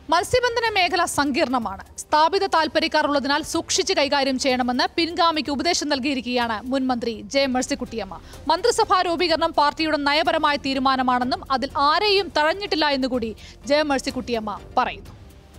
മത്സ്യബന്ധന മേഖല സങ്കീർണമാണ് സ്ഥാപിത താൽപര്യക്കാർ ഉള്ളതിനാൽ സൂക്ഷിച്ച് കൈകാര്യം ചെയ്യണമെന്ന് പിൻഗാമിക്ക് ഉപദേശം നൽകിയിരിക്കുകയാണ് മുൻ മന്ത്രി ജെ മേഴ്സിക്കുട്ടിയമ്മ മന്ത്രിസഭാ രൂപീകരണം പാർട്ടിയുടെ നയപരമായ തീരുമാനമാണെന്നും അതിൽ ആരെയും തഴഞ്ഞിട്ടില്ല എന്നുകൂടി ജെ മേഴ്സിക്കുട്ടിയമ്മ പറയുന്നു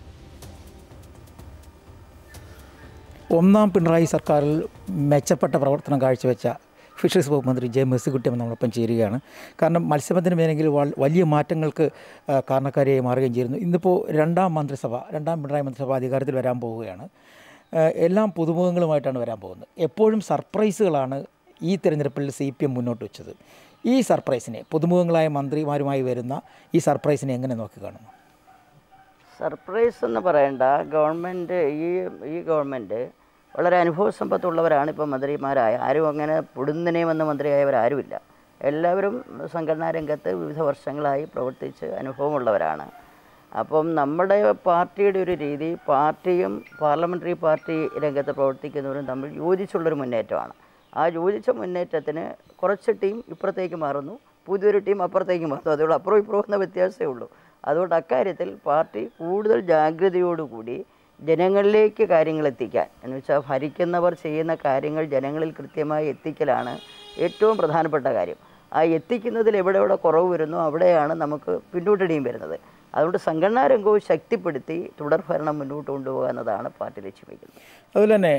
ഒന്നാം പിണറായി സർക്കാരിൽ മെച്ചപ്പെട്ട പ്രവർത്തനം കാഴ്ചവെച്ച ഫിഷറീസ് വകുപ്പ് മന്ത്രി ജെ മെസ്സിക്കുട്ടിയമ്മ നമ്മളൊപ്പം ചേരുകയാണ് കാരണം മത്സ്യബന്ധന മേഖലയിൽ വൽ- വലിയ മാറ്റങ്ങൾക്ക് ആ, കാരണക്കാരിയായി മാറുകയും ചെയ്യുന്നു ഇന്നിപ്പോൾ രണ്ടാം മന്ത്രിസഭ രണ്ടാം പിണറായി മന്ത്രിസഭ അധികാരത്തിൽ വരാൻ പോവുകയാണ് ആ, എല്ലാം പുതുമുഖങ്ങളുമായിട്ടാണ് വരാൻ പോകുന്നത് എപ്പോഴും സർപ്രൈസുകളാണ് ഈ തിരഞ്ഞെടുപ്പിൽ സി പി എം മുന്നോട്ട് വെച്ചത് ഈ സർപ്രൈസിനെ പുതുമുഖങ്ങളായ മന്ത്രിമാരുമായി വരുന്ന ഈ സർപ്രൈസിനെ എങ്ങനെ നോക്കി കാണുന്നു സർപ്രൈസ് എന്ന് പറയണ്ട ഗവൺമെൻറ് ഈ ഈ ഗവൺമെൻറ് വളരെ അനുഭവ സമ്പത്തുള്ളവരാണ് ഇപ്പോൾ മന്ത്രിമാരായ ആരും അങ്ങനെ പൊടുന്നനെ വന്ന മന്ത്രിയായവരാരുമില്ല എല്ലാവരും സംഘടനാ രംഗത്ത് വിവിധ വർഷങ്ങളായി പ്രവർത്തിച്ച് അനുഭവമുള്ളവരാണ് അപ്പം നമ്മുടെ പാർട്ടിയുടെ ഒരു രീതി പാർട്ടിയും പാർലമെൻ്ററി പാർട്ടി രംഗത്ത് പ്രവർത്തിക്കുന്നവരും തമ്മിൽ യോജിച്ചുള്ളൊരു മുന്നേറ്റമാണ് ആ യോജിച്ച മുന്നേറ്റത്തിന് കുറച്ച് ടീം ഇപ്പുറത്തേക്ക് മാറുന്നു പുതിയൊരു ടീം അപ്പുറത്തേക്ക് മാറുന്നു അതുകൊണ്ട് അപ്പുറം ഇപ്പുറം എന്ന വ്യത്യാസമേ ഉള്ളൂ അതുകൊണ്ട് അക്കാര്യത്തിൽ പാർട്ടി കൂടുതൽ ജാഗ്രതയോടുകൂടി ജനങ്ങളിലേക്ക് കാര്യങ്ങൾ എത്തിക്കാൻ എന്ന് വെച്ചാൽ ഭരിക്കുന്നവർ ചെയ്യുന്ന കാര്യങ്ങൾ ജനങ്ങളിൽ കൃത്യമായി എത്തിക്കലാണ് ഏറ്റവും പ്രധാനപ്പെട്ട കാര്യം ആ എത്തിക്കുന്നതിൽ എവിടെ എവിടെ കുറവ് വരുന്നു അവിടെയാണ് നമുക്ക് പിന്നോട്ടടിയും വരുന്നത് അതുകൊണ്ട് സംഘടനാ രംഗവും ശക്തിപ്പെടുത്തി തുടർഭരണം മുന്നോട്ട് കൊണ്ടുപോകുക എന്നതാണ് പാർട്ടി ലക്ഷ്യം വയ്ക്കുന്നത് അതുപോലെ തന്നെ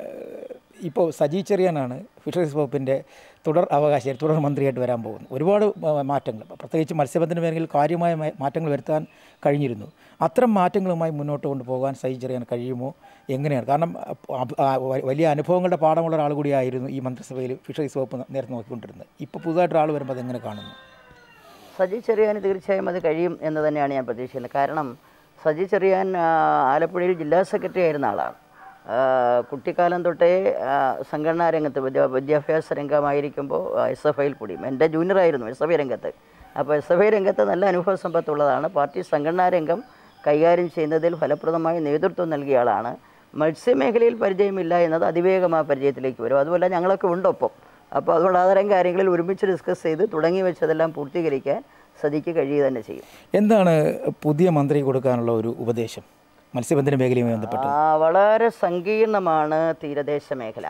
ഇപ്പോൾ സജി ചെറിയാനാണ് ഫിഷറീസ് വകുപ്പിൻ്റെ തുടർ അവകാശി തുടർ മന്ത്രിയായിട്ട് വരാൻ പോകുന്നത് ഒരുപാട് ആ, മാറ്റങ്ങൾ പ്രത്യേകിച്ച് മത്സ്യബന്ധന മേഖലയിൽ കാര്യമായ മ- മാറ്റങ്ങൾ വരുത്താൻ കഴിഞ്ഞിരുന്നു അത്തരം മാറ്റങ്ങളുമായി മുന്നോട്ട് കൊണ്ടുപോകാൻ സജി ചെറിയാൻ കഴിയുമോ എങ്ങനെയാണ് കാരണം അ- ആ, വ- വലിയ അനുഭവങ്ങളുടെ പാഠമുള്ള ഒരാൾ കൂടിയായിരുന്നു ഈ മന്ത്രിസഭയിൽ ഫിഷറീസ് വകുപ്പ് നേരത്തെ നോക്കിക്കൊണ്ടിരുന്നത് ഇപ്പോൾ പുതുതായിട്ട് ഒരാൾ വരുമ്പോൾ അതെങ്ങനെ കാണുന്നു സജി ചെറിയാൻ തീർച്ചയായും അത് കഴിയും എന്ന് തന്നെയാണ് ഞാൻ പ്രതീക്ഷിക്കുന്നത് കാരണം സജി ചെറിയാൻ ആ, ആലപ്പുഴയിൽ ജില്ലാ സെക്രട്ടറി ആയിരുന്ന ആളാണ് ആ, കുട്ടിക്കാലം തൊട്ടേ ആ, സംഘടനാ രംഗത്ത് വിദ്യാ വിദ്യാഭ്യാസ രംഗമായിരിക്കുമ്പോൾ എസ് എഫ് ഐയിൽ കൂടിയും എൻ്റെ ജൂനിയറായിരുന്നു എസ് എഫ് ഐ രംഗത്ത് അപ്പോൾ എസ് എഫ് ഐ രംഗത്ത് നല്ല അനുഭവ സമ്പത്തുള്ളതാണ് പാർട്ടി സംഘടനാ രംഗം കൈകാര്യം ചെയ്യുന്നതിൽ ഫലപ്രദമായി നേതൃത്വം നൽകിയ ആളാണ് മത്സ്യമേഖലയിൽ പരിചയമില്ല എന്നത് അതിവേഗം ആ പരിചയത്തിലേക്ക് വരും അതുപോലെ ഞങ്ങളൊക്കെ ഉണ്ടൊപ്പം അപ്പോൾ അതുകൊണ്ട് അത്തരം കാര്യങ്ങളിൽ ഒരുമിച്ച് ഡിസ്കസ് ചെയ്ത് തുടങ്ങി വെച്ചതെല്ലാം പൂർത്തീകരിക്കാൻ സതിക്ക് കഴിയുക തന്നെ ചെയ്യും എന്താണ് പുതിയ മന്ത്രി കൊടുക്കാനുള്ള ഒരു ഉപദേശം മത്സ്യബന്ധന മേഖലയുമായി ബന്ധപ്പെട്ട് ആ, വളരെ സങ്കീർണമാണ് തീരദേശ മേഖല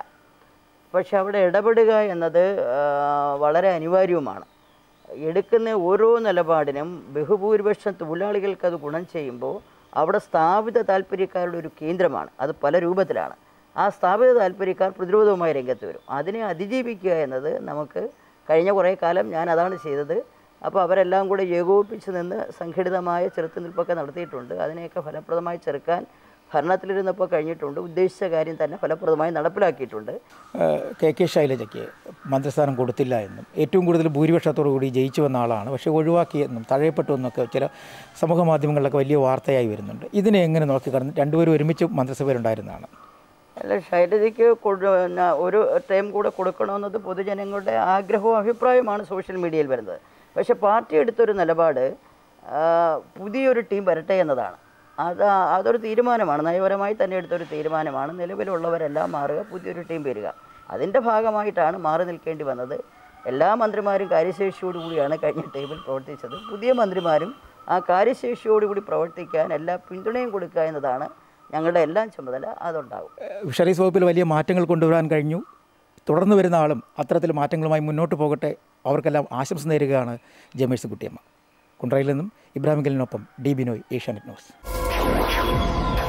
പക്ഷെ അവിടെ ഇടപെടുക എന്നത് ആ, വളരെ അനിവാര്യവുമാണ് എടുക്കുന്ന ഓരോ നിലപാടിനും ബഹുഭൂരിപക്ഷം തൊഴിലാളികൾക്ക് അത് ഗുണം ചെയ്യുമ്പോൾ അവിടെ സ്ഥാപിത താല്പര്യക്കാരുടെ ഒരു കേന്ദ്രമാണ് അത് പല രൂപത്തിലാണ് ആ സ്ഥാപിത താല്പര്യക്കാർ പ്രതിരോധവുമായി രംഗത്ത് വരും അതിനെ അതിജീവിക്കുക എന്നത് നമുക്ക് കഴിഞ്ഞ കുറേ കാലം ഞാൻ അതാണ് ചെയ്തത് അപ്പോൾ അവരെല്ലാം കൂടെ ഏകോപിപ്പിച്ച് നിന്ന് സംഘടിതമായ ചെറുത്തുനിൽപ്പൊക്കെ നടത്തിയിട്ടുണ്ട് അതിനെയൊക്കെ ഫലപ്രദമായി ചെറുക്കാൻ ഭരണത്തിലിരുന്നപ്പോൾ കഴിഞ്ഞിട്ടുണ്ട് ഉദ്ദേശിച്ച കാര്യം തന്നെ ഫലപ്രദമായി നടപ്പിലാക്കിയിട്ടുണ്ട് ഏഹ് കെ കെ ശൈലജയ്ക്ക് മന്ത്രിസ്ഥാനം കൊടുത്തില്ല എന്നും ഏറ്റവും കൂടുതൽ ഭൂരിപക്ഷത്തോടു കൂടി ജയിച്ചു വന്ന ആളാണ് പക്ഷേ ഒഴിവാക്കിയെന്നും തഴയപ്പെട്ടു എന്നൊക്കെ ചില സമൂഹ മാധ്യമങ്ങളിലൊക്കെ വലിയ വാർത്തയായി വരുന്നുണ്ട് ഇതിനെ എങ്ങനെ നോക്കിക്കാണുന്നു രണ്ടുപേരും ഒരുമിച്ച് മന്ത്രിസഭയിലുണ്ടായിരുന്നതാണ് അല്ല ശൈലജയ്ക്ക് കൊടു- പിന്നെ ഒരു ടൈം കൂടെ കൊടുക്കണമെന്നത് പൊതുജനങ്ങളുടെ ആഗ്രഹവും അഭിപ്രായവുമാണ് സോഷ്യൽ മീഡിയയിൽ വരുന്നത് പക്ഷേ പാർട്ടി എടുത്തൊരു നിലപാട് ആ, പുതിയൊരു ടീം വരട്ടെ എന്നതാണ് അത് അതൊരു തീരുമാനമാണ് നയപരമായി തന്നെ എടുത്തൊരു തീരുമാനമാണ് നിലവിലുള്ളവരെല്ലാം മാറുക പുതിയൊരു ടീം വരിക അതിൻ്റെ ഭാഗമായിട്ടാണ് മാറി നിൽക്കേണ്ടി വന്നത് എല്ലാ മന്ത്രിമാരും കാര്യശേഷിയോടുകൂടിയാണ് കഴിഞ്ഞ ടീമിൽ പ്രവർത്തിച്ചത് പുതിയ മന്ത്രിമാരും ആ കാര്യശേഷിയോടുകൂടി പ്രവർത്തിക്കാൻ എല്ലാ പിന്തുണയും കൊടുക്കുക എന്നതാണ് ഞങ്ങളുടെ എല്ലാം ചുമതല അതുണ്ടാകും ഫിഷറീസ് വകുപ്പിൽ വലിയ മാറ്റങ്ങൾ കൊണ്ടുവരാൻ കഴിഞ്ഞു തുടർന്ന് വരുന്ന ആളും അത്തരത്തിൽ മാറ്റങ്ങളുമായി മുന്നോട്ട് പോകട്ടെ അവർക്കെല്ലാം ആശംസ നേരുകയാണ് ജമേഴ്സ് കുട്ടിയമ്മ കുണ്ട്രയിൽ നിന്നും ഇബ്രാഹിം ഗലിനൊപ്പം ഡി ബിനോയ് ഏഷ്യാനെറ്റ് ന്യൂസ്